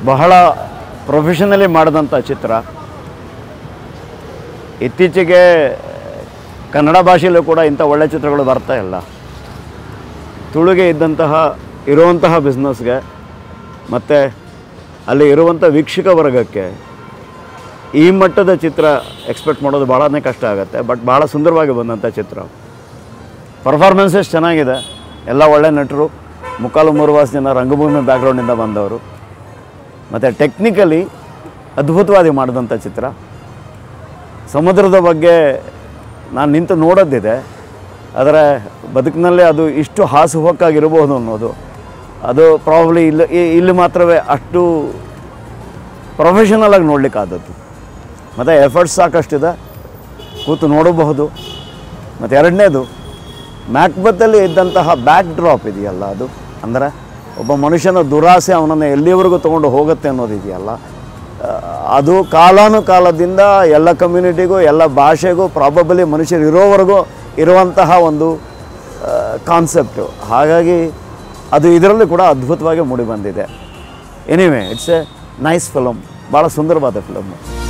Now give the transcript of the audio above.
ಬಹಳ ಪ್ರೊಫೆಷನಲಿ ಮಾಡಿದಂಥ ಚಿತ್ರ ಇತ್ತೀಚೆಗೆ ಕನ್ನಡ ಭಾಷೆಯಲ್ಲೂ ಕೂಡ ಇಂಥ ಒಳ್ಳೆ ಚಿತ್ರಗಳು ಬರ್ತಾ ಇಲ್ಲ ತುಳುಗೆ ಇದ್ದಂತಹ ಇರುವಂತಹ ಬಿಸ್ನೆಸ್ಗೆ ಮತ್ತು ಅಲ್ಲಿ ಇರುವಂಥ ವೀಕ್ಷಕ ವರ್ಗಕ್ಕೆ ಈ ಮಟ್ಟದ ಚಿತ್ರ ಎಕ್ಸ್ಪೆಕ್ಟ್ ಮಾಡೋದು ಭಾಳನೇ ಕಷ್ಟ ಆಗುತ್ತೆ ಬಟ್ ಭಾಳ ಸುಂದರವಾಗಿ ಬಂದಂಥ ಚಿತ್ರ ಪರ್ಫಾರ್ಮೆನ್ಸಸ್ ಚೆನ್ನಾಗಿದೆ ಎಲ್ಲ ಒಳ್ಳೆ ನಟರು ಮುಕ್ಕಾಲು ಮೂರುವಾಸ ಜನ ರಂಗಭೂಮಿ ಬ್ಯಾಕ್ಗ್ರೌಂಡಿಂದ ಬಂದವರು ಮತ್ತು ಟೆಕ್ನಿಕಲಿ ಅದ್ಭುತವಾಗಿ ಮಾಡಿದಂಥ ಚಿತ್ರ ಸಮುದ್ರದ ಬಗ್ಗೆ ನಾನು ನಿಂತು ನೋಡೋದಿದೆ ಆದರೆ ಬದುಕಿನಲ್ಲಿ ಅದು ಇಷ್ಟು ಹಾಸುಹೊಕ್ಕಾಗಿರಬಹುದು ಅನ್ನೋದು ಅದು ಪ್ರಾಬ್ಲಿ ಇಲ್ಲಿ ಇ- ಇಲ್ಲಿ ಮಾತ್ರವೇ ಅಷ್ಟು ಪ್ರೊಫೆಷನಲ್ ಆಗಿ ನೋಡಲಿಕ್ಕಾದದ್ದು ಮತ್ತು ಎಫರ್ಟ್ಸ್ ಸಾಕಷ್ಟಿದೆ ಕೂತು ನೋಡಬಹುದು ಮತ್ತು ಎರಡನೇದು ಮ್ಯಾಕ್ಬತ್ತಲ್ಲಿ ಇದ್ದಂತಹ ಬ್ಯಾಕ್ ಡ್ರಾಪ್ ಇದೆಯಲ್ಲ ಅದು ಅಂದರೆ ಒಬ್ಬ ಮನುಷ್ಯನ ದುರಾಸೆ ಅವನನ್ನು ಎಲ್ಲಿವರೆಗೂ ತೊಗೊಂಡು ಹೋಗುತ್ತೆ ಅನ್ನೋದು ಇದೆಯಲ್ಲ ಆ, ಅದು ಕಾಲಾನುಕಾಲದಿಂದ ಎಲ್ಲ ಕಮ್ಯುನಿಟಿಗೂ ಎಲ್ಲ ಭಾಷೆಗೂ ಪ್ರಾಬಬಲಿ ಮನುಷ್ಯರು ಇರೋವರೆಗೂ ಇರುವಂತಹ ಒಂದು ಕಾನ್ಸೆಪ್ಟು ಹಾಗಾಗಿ ಅದು ಇದರಲ್ಲಿ ಕೂಡ ಅದ್ಭುತವಾಗಿ ಮೂಡಿಬಂದಿದೆ anyway it's a nice film ಭಾಳ ಸುಂದರವಾದ ಫಿಲಮ್ಮು